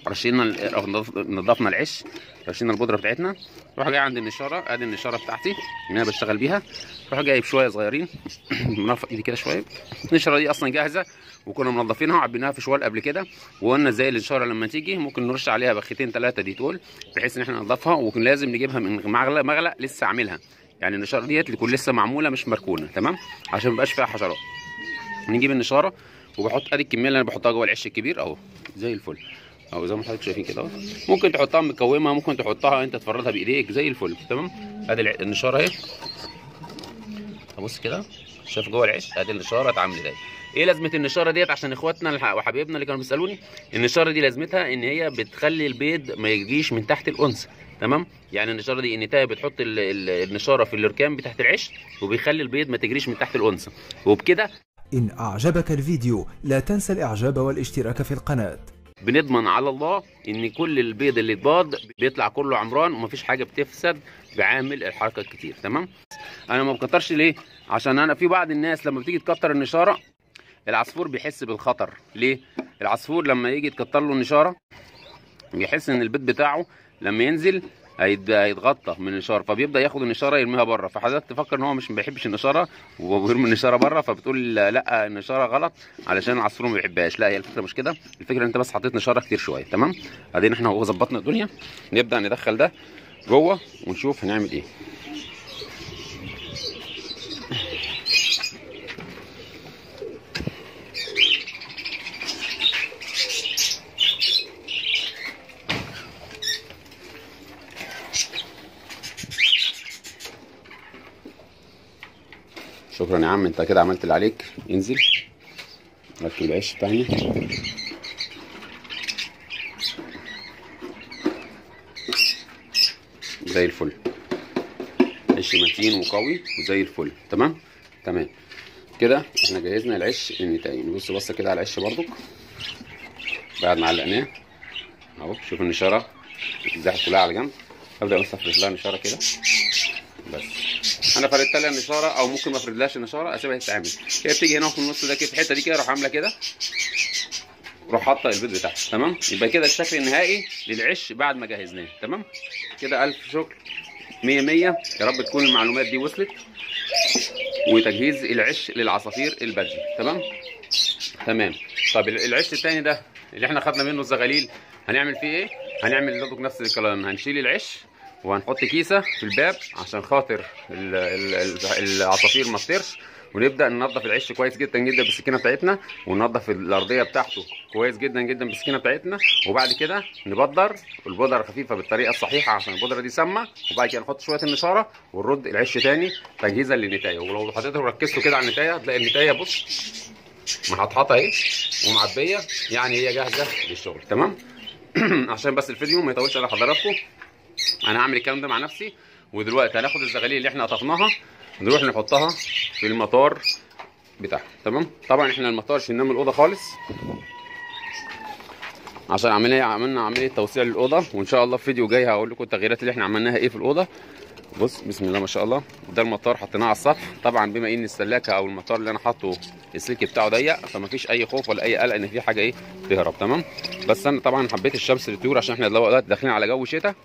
رشينا ال- نضف- نضفنا العش رشينا البودره بتاعتنا روح جاي عند النشاره ادي النشاره بتاعتي اللي انا بشتغل بيها روح جايب شويه صغيرين مرفق ايدي كده شويه النشاره دي اصلا جاهزه وكنا منضفينها وعبيناها في شوال قبل كده وقلنا ازاي النشاره لما تيجي ممكن نرش عليها بختين ثلاثه ديتول بحيث ان احنا ننضفها وكان لازم نجيبها من مغلق مغلق لسه عاملها يعني النشاره ديت تكون لسه معموله مش مركونه تمام عشان ما يبقاش فيها حشرات نجيب النشاره وبحط ادي الكميه اللي انا بحطها جوه العش الكبير اهو زي الفل اهو زي ما حضرتك شايفين كده اهو ممكن تحطها مكومه ممكن تحطها انت تفردها بايديك زي الفل تمام ادي الع- النشاره اهي ابص كده شايف جوه العش ادي النشاره اتعملت ازاي ايه لازمه النشاره ديت عشان اخواتنا الح- وحبايبنا اللي كانوا بيسالوني النشاره دي لازمتها ان هي بتخلي البيض ما يجيش من تحت الانثى تمام يعني النشاره دي النتايه بتحط ال- ال- النشاره في الاركان بتاعت العش وبيخلي البيض ما تجريش من تحت الانثى وبكده إن أعجبك الفيديو لا تنسى الإعجاب والاشتراك في القناة بنضمن على الله ان كل البيض اللي اتباض بيطلع كله عمران ومفيش حاجه بتفسد بعامل الحركه الكتير تمام انا ما بكترش ليه عشان انا في بعض الناس لما بتيجي تكتر النشاره العصفور بيحس بالخطر ليه العصفور لما يجي تكتر له النشاره بيحس ان البيض بتاعه لما ينزل هيت- هيتغطى من النشاره فبيبدا ياخد النشاره يرميها بره فحضرتك تفكر ان هو مش ما بيحبش النشاره وبيرمي النشاره بره فبتقول لا النشاره غلط علشان العصفور ما بيحبهاش لا هي الفكره مش كده الفكره ان انت بس حطيت نشاره كتير شويه تمام بعدين احنا هو ظبطنا الدنيا نبدا ندخل ده جوه ونشوف هنعمل ايه شكرا يا عم انت كده عملت اللي عليك انزل ركب العيش بتاعنا زي الفل عيش متين وقوي وزي الفل تمام تمام كده احنا جهزنا العيش النتاية نبص بصه كده على العيش برضك بعد ما علقناه اهو شوف النشاره اتزحت كلها على جنب ابدا بس افرد لها نشاره كده بس انا فردت لها النشاره او ممكن ما افردلهاش النشاره اسيبها تتعمل هي بتيجي هنا في النص ده كده في الحته دي كده اروح عامله كده روح حاطه البيض بتاعها تمام يبقى كده الشكل النهائي للعش بعد ما جهزناه تمام كده الف شكر 100 100 يا رب تكون المعلومات دي وصلت وتجهيز العش للعصافير البدري تمام تمام طب العش التاني ده اللي احنا خدنا منه الزغاليل هنعمل فيه ايه هنعمل برضه نفس الكلام هنشيل العش وهنحط كيسه في الباب عشان خاطر ال- ال- ال- العصافير ما تطيرش ونبدا ننظف العش كويس جدا جدا بالسكينه بتاعتنا وننظف الارضيه بتاعته كويس جدا جدا بالسكينه بتاعتنا وبعد كده نبدر البودره خفيفه بالطريقه الصحيحه عشان البودره دي سامه وبعد كده نحط شويه النشاره ونرد العش تاني تجهيزا للنتايه ولو حضرتك ركزتوا كده على النتايه هتلاقي النتايه بص محطحطه اهي ومعبيه يعني هي جاهزه للشغل تمام عشان بس الفيديو ما يطولش على حضراتكم انا هعمل الكلام ده مع نفسي ودلوقتي هناخد الزغاليل اللي احنا قطفناها نروح نحطها في المطار بتاعها تمام طبعا احنا المطار شلناه من الاوضه خالص عشان عمليه عملنا عمليه توسيع للاوضه وان شاء الله في فيديو جاي هقول لكم التغييرات اللي احنا عملناها ايه في الاوضه بص بسم الله ما شاء الله ده المطار حطيناه على السطح طبعا بما ان السلاكه او المطار اللي انا حاطه السلك بتاعه ضيق فما فيش اي خوف ولا اي قلق ان في حاجه ايه تهرب تمام بس انا طبعا حبيت الشمس للطيور عشان احنا دلوقتي داخلين على جو شتاء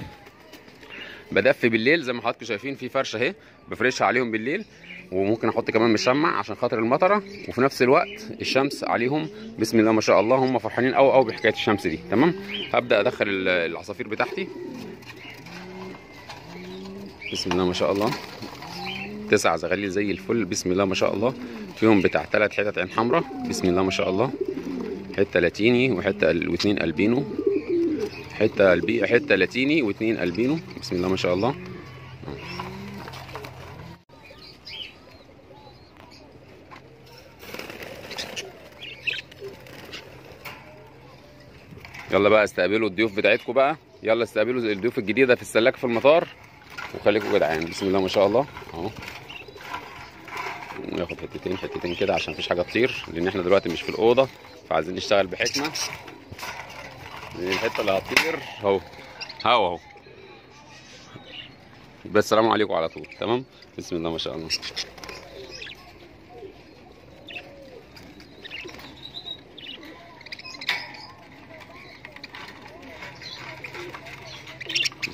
بدفي بالليل زي ما حضراتكم شايفين في فرشه اهي بفرشها عليهم بالليل وممكن احط كمان مشمع عشان خاطر المطره وفي نفس الوقت الشمس عليهم بسم الله ما شاء الله هم فرحانين قوي قوي بحكايه الشمس دي تمام هبدا ادخل ال- العصافير بتاعتي بسم الله ما شاء الله تسع زغاليل زي الفل بسم الله ما شاء الله فيهم بتاع ثلاث حتت عين حمراء بسم الله ما شاء الله حته لاتيني وحته ال- واثنين البينو حته البي حته لاتيني واثنين البينو بسم الله ما شاء الله يلا بقى استقبلوا الضيوف بتاعتكم بقى يلا استقبلوا الضيوف الجديده في السلاك في المطار وخليكم جدعان بسم الله ما شاء الله اهو ناخد حتتين حتتين كده عشان مفيش حاجه تطير لان احنا دلوقتي مش في الاوضه فعايزين نشتغل بحكمه لان الحته اللي هتطير اهو هوا اهو بس السلام عليكم على طول تمام بسم الله ما شاء الله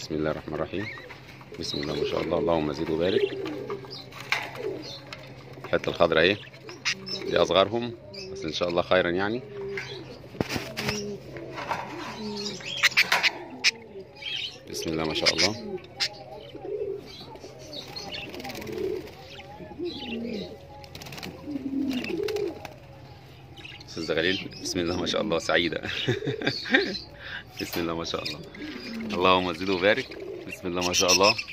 بسم الله الرحمن الرحيم بسم الله ما شاء الله اللهم زد وبارك الحته الخضراء اهي دي اصغرهم بس ان شاء الله خيرا يعني بسم الله ما شاء الله استاذ زغليل بسم الله ما شاء الله سعيده بسم الله ما شاء الله اللهم زد وبارك بسم الله ما شاء الله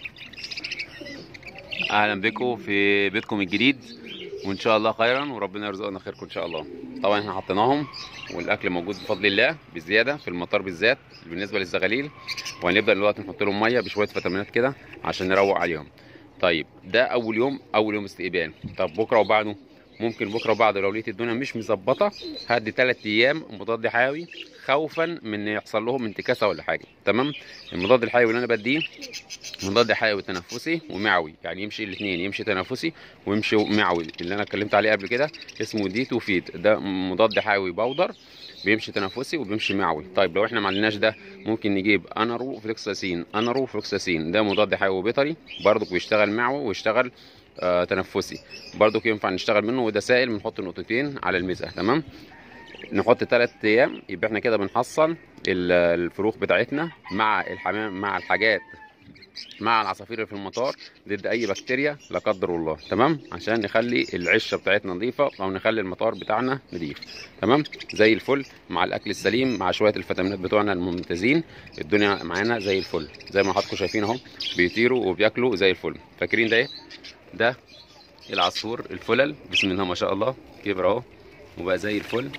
اهلا بكم في بيتكم الجديد وان شاء الله خيرا وربنا يرزقنا خيركم ان شاء الله طبعا احنا حطيناهم والاكل موجود بفضل الله بزياده في المطار بالذات بالنسبه للزغاليل وهنبدا دلوقتي نحط لهم ميه بشويه فيتامينات كده عشان نروق عليهم طيب ده اول يوم اول يوم استقبال طب بكره وبعده ممكن بكره وبعده لو لقيت الدنيا مش مظبطه هدي 3 ايام مضاد حيوي خوفا من ان يحصل لهم انتكاسه ولا حاجه تمام المضاد الحيوي اللي انا بديه مضاد حيوي تنفسي ومعوي يعني يمشي الاثنين يمشي تنفسي ويمشي معوي اللي انا اتكلمت عليه قبل كده اسمه دي تو فيد ده مضاد حيوي بودر بيمشي تنفسي وبيمشي معوي طيب لو احنا ما عندناش ده ممكن نجيب انارو فلوكساسين انارو فلوكساسين ده مضاد حيوي بيطري برضك بيشتغل معوي ويشتغل آه تنفسي برضك ينفع نشتغل منه وده سائل بنحط نقطتين على المزقه تمام نحط ثلاث ايام يبقى احنا كده بنحصن الفروخ بتاعتنا مع الحمام مع الحاجات مع العصافير اللي في المطار ضد اي بكتيريا لا قدر الله تمام عشان نخلي العشه بتاعتنا نظيفه او نخلي المطار بتاعنا نظيف تمام زي الفل مع الاكل السليم مع شويه الفيتامينات بتوعنا الممتازين الدنيا معانا زي الفل زي ما حضراتكم شايفين اهو بيطيروا وبياكلوا زي الفل فاكرين ده ايه ده العصفور الفلل بسم الله ما شاء الله كبر اهو وبقى زي الفل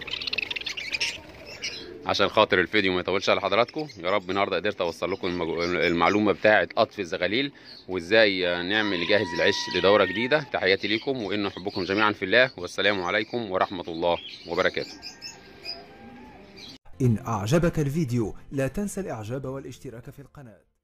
عشان خاطر الفيديو ما يطولش على حضراتكم يا رب النهارده قدرت اوصل لكم المعلومه بتاعه قطف الزغاليل وازاي نعمل نجهز العش لدوره جديده تحياتي ليكم وان احبكم جميعا في الله والسلام عليكم ورحمه الله وبركاته إن أعجبك الفيديو لا تنسى الإعجاب والاشتراك في القناة